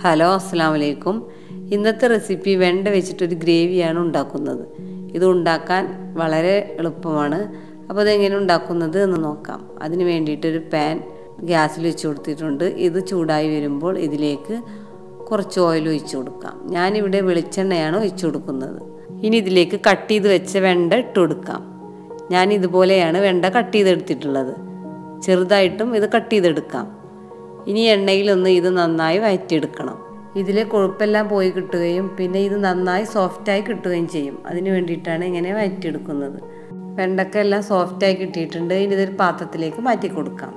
hello അസ്സാം വലൈക്കും ഇന്നത്തെ റെസിപ്പി വെണ്ട വെച്ചിട്ടൊരു ഗ്രേവിയാണ് ഉണ്ടാക്കുന്നത് ഇത് ഉണ്ടാക്കാൻ വളരെ എളുപ്പമാണ് അപ്പോൾ അതെങ്ങനെ ഉണ്ടാക്കുന്നത് എന്ന് നോക്കാം അതിന് വേണ്ടിയിട്ടൊരു പാൻ ഗ്യാസിൽ വെച്ച് കൊടുത്തിട്ടുണ്ട് ഇത് ചൂടായി വരുമ്പോൾ ഇതിലേക്ക് കുറച്ച് ഓയിൽ ഒഴിച്ച് കൊടുക്കാം ഞാനിവിടെ വെളിച്ചെണ്ണയാണ് ഒഴിച്ചു കൊടുക്കുന്നത് ഇനി ഇതിലേക്ക് കട്ട് ചെയ്ത് വെച്ച വെണ്ട ഇട്ട് കൊടുക്കാം ഞാൻ ഇതുപോലെയാണ് വെണ്ട കട്ട് ചെയ്തെടുത്തിട്ടുള്ളത് ചെറുതായിട്ടും ഇത് കട്ട് ചെയ്തെടുക്കാം ഇനി എണ്ണയിലൊന്ന് ഇത് നന്നായി വഴറ്റിയെടുക്കണം ഇതിലെ കൊഴുപ്പെല്ലാം പോയി കിട്ടുകയും പിന്നെ ഇത് നന്നായി സോഫ്റ്റായി കിട്ടുകയും ചെയ്യും അതിന് വേണ്ടിയിട്ടാണ് ഇങ്ങനെ വഴറ്റിയെടുക്കുന്നത് വെണ്ടക്ക എല്ലാം സോഫ്റ്റായി കിട്ടിയിട്ടുണ്ട് ഇനി ഇതൊരു പാത്രത്തിലേക്ക് മാറ്റി കൊടുക്കാം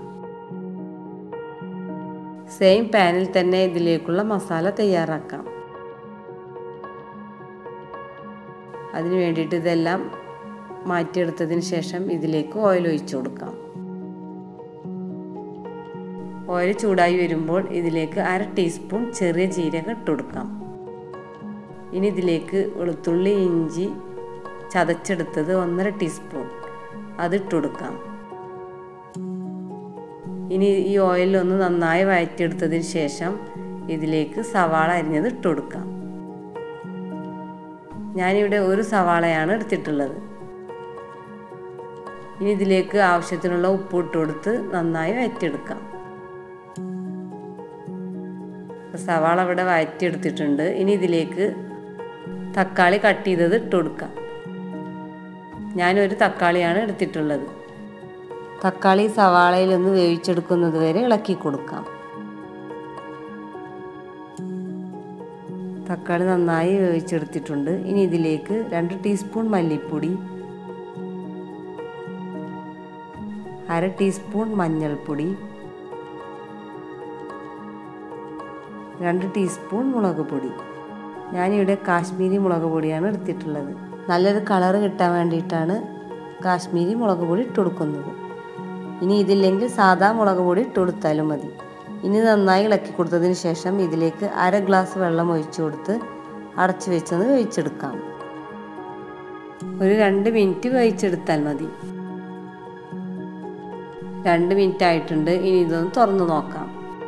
സെയിം പാനിൽ തന്നെ ഇതിലേക്കുള്ള മസാല തയ്യാറാക്കാം അതിന് വേണ്ടിയിട്ട് ഇതെല്ലാം മാറ്റിയെടുത്തതിന് ശേഷം ഇതിലേക്ക് ഓയിൽ ഒഴിച്ചു കൊടുക്കാം ഓയിൽ ചൂടായി വരുമ്പോൾ ഇതിലേക്ക് അര ടീസ്പൂൺ ചെറിയ ജീരകം ഇട്ട് കൊടുക്കാം ഇനി ഇതിലേക്ക് വെളുത്തുള്ളി ഇഞ്ചി ചതച്ചെടുത്തത് ഒന്നര ടീസ്പൂൺ അത് ഇട്ട് കൊടുക്കാം ഇനി ഈ ഓയിലൊന്ന് നന്നായി വഴറ്റിയെടുത്തതിന് ശേഷം ഇതിലേക്ക് സവാള അരിഞ്ഞത് ഇട്ട് കൊടുക്കാം ഞാനിവിടെ ഒരു സവാളയാണ് എടുത്തിട്ടുള്ളത് ഇനി ഇതിലേക്ക് ആവശ്യത്തിനുള്ള ഉപ്പ് ഇട്ട് കൊടുത്ത് നന്നായി വഴറ്റിയെടുക്കാം സവാള ഇവിടെ വഴറ്റിയെടുത്തിട്ടുണ്ട് ഇനി ഇതിലേക്ക് തക്കാളി കട്ട് ചെയ്തത് ഇട്ട് കൊടുക്കാം ഞാനൊരു തക്കാളിയാണ് എടുത്തിട്ടുള്ളത് തക്കാളി സവാളയിൽ ഒന്ന് വേവിച്ചെടുക്കുന്നത് വരെ ഇളക്കി കൊടുക്കാം തക്കാളി നന്നായി വേവിച്ചെടുത്തിട്ടുണ്ട് ഇനി ഇതിലേക്ക് രണ്ട് ടീസ്പൂൺ മല്ലിപ്പൊടി അര ടീസ്പൂൺ മഞ്ഞൾപ്പൊടി രണ്ട് ടീസ്പൂൺ മുളക് പൊടി ഞാനിവിടെ കാശ്മീരി മുളക് പൊടിയാണ് എടുത്തിട്ടുള്ളത് നല്ലൊരു കളർ കിട്ടാൻ വേണ്ടിയിട്ടാണ് കാശ്മീരി മുളക് പൊടി ഇട്ട് കൊടുക്കുന്നത് ഇനി ഇതില്ലെങ്കിൽ സാദാ മുളക് പൊടി ഇട്ട് കൊടുത്താലും മതി ഇനി നന്നായി ഇളക്കി കൊടുത്തതിന് ശേഷം ഇതിലേക്ക് അര ഗ്ലാസ് വെള്ളം ഒഴിച്ചു കൊടുത്ത് അടച്ചു വെച്ചത് വേവിച്ചെടുക്കാം ഒരു രണ്ട് മിനിറ്റ് വേവിച്ചെടുത്താൽ മതി രണ്ട് മിനിറ്റ് ആയിട്ടുണ്ട് ഇനി ഇതൊന്ന് തുറന്നു നോക്കാം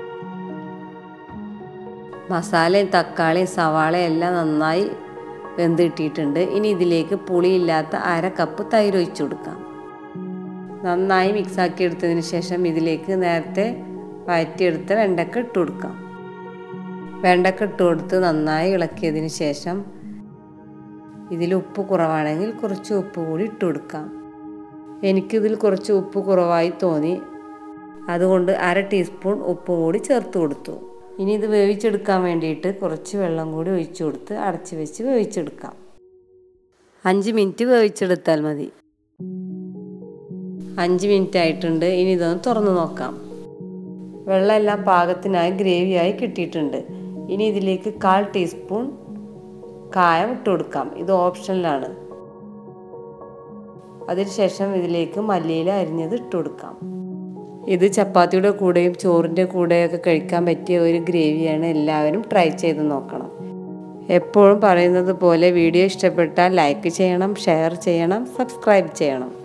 മസാലയും തക്കാളിയും സവാളയും എല്ലാം നന്നായി വെന്ത് കിട്ടിയിട്ടുണ്ട് ഇനി ഇതിലേക്ക് പുളിയില്ലാത്ത അര കപ്പ് തൈര് ഒഴിച്ചു കൊടുക്കാം നന്നായി മിക്സാക്കി എടുത്തതിന് ശേഷം ഇതിലേക്ക് നേരത്തെ വഴറ്റിയെടുത്ത വെണ്ടക്ക ഇട്ട് കൊടുക്കാം വെണ്ടക്ക ഇട്ട് കൊടുത്ത് നന്നായി ഇളക്കിയതിന് ശേഷം ഇതിൽ ഉപ്പ് കുറവാണെങ്കിൽ കുറച്ച് ഉപ്പ് കൂടി ഇട്ട് കൊടുക്കാം എനിക്കിതിൽ കുറച്ച് ഉപ്പ് കുറവായി തോന്നി അതുകൊണ്ട് അര ടീസ്പൂൺ ഉപ്പ് കൂടി ചേർത്ത് കൊടുത്തു ഇനി ഇത് വേവിച്ചെടുക്കാൻ വേണ്ടിയിട്ട് കുറച്ച് വെള്ളം കൂടി ഒഴിച്ചു കൊടുത്ത് അടച്ച് വെച്ച് വേവിച്ചെടുക്കാം അഞ്ച് മിനിറ്റ് വേവിച്ചെടുത്താൽ മതി അഞ്ച് മിനിറ്റ് ആയിട്ടുണ്ട് ഇനി ഇതൊന്ന് തുറന്നു നോക്കാം വെള്ളമെല്ലാം പാകത്തിനായി ഗ്രേവിയായി കിട്ടിയിട്ടുണ്ട് ഇനി ഇതിലേക്ക് കാൽ ടീസ്പൂൺ കായം ഇട്ട് കൊടുക്കാം ഇത് ഓപ്ഷനിലാണ് അതിനുശേഷം ഇതിലേക്ക് മല്ലിയില അരിഞ്ഞത് ഇട്ട് കൊടുക്കാം ഇത് ചപ്പാത്തിയുടെ കൂടെയും ചോറിൻ്റെ കൂടെയൊക്കെ കഴിക്കാൻ പറ്റിയ ഒരു ഗ്രേവിയാണ് എല്ലാവരും ട്രൈ ചെയ്ത് നോക്കണം എപ്പോഴും പറയുന്നത് പോലെ വീഡിയോ ഇഷ്ടപ്പെട്ടാൽ ലൈക്ക് ചെയ്യണം ഷെയർ ചെയ്യണം സബ്സ്ക്രൈബ് ചെയ്യണം